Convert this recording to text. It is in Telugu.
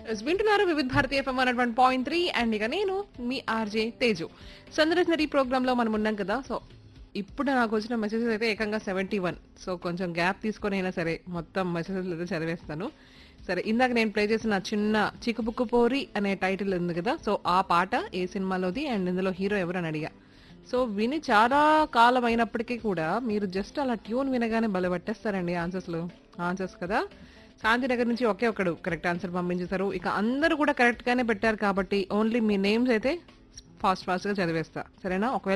వింటున్నారు Vividh Bharati FM one one point three and ఇక నేను మీ ఆర్జే తేజు సందర్శనరీ ప్రోగ్రామ్ లో మనం ఉన్నాం కదా సో ఇప్పుడు నాకు వచ్చిన మెసేజెస్ అయితే ఏకంగా సెవెంటీ వన్ సో కొంచెం గ్యాప్ తీసుకొని అయినా సరే మొత్తం మెసేజెస్ అయితే చదివేస్తాను సరే ఇందాక నేను ప్లే చేసిన చిన్న చిక్కుబుక్కు పోరి అనే టైటిల్ ఉంది కదా సో ఆ పాట ఏ సినిమాలోది అండ్ ఇందులో హీరో ఎవరు అని అడిగా సో విని చాలా కాలం అయినప్పటికీ కూడా మీరు జస్ట్ అలా ట్యూన్ వినగానే భలే పట్టేస్తారండి ఆన్సర్స్లు ఆన్సర్స్ కదా శాంతినగర్ నుంచి ఒకే ఒకడు కరెక్ట్ ఆన్సర్ పంపించేశారు ఇక అందరూ కూడా కరెక్ట్ గానే పెట్టారు కాబట్టి ఓన్లీ మీ నేమ్స్ అయితే ఫాస్ట్ ఫాస్ట్ గా చదివేస్తా సరేనా ఒకవేళ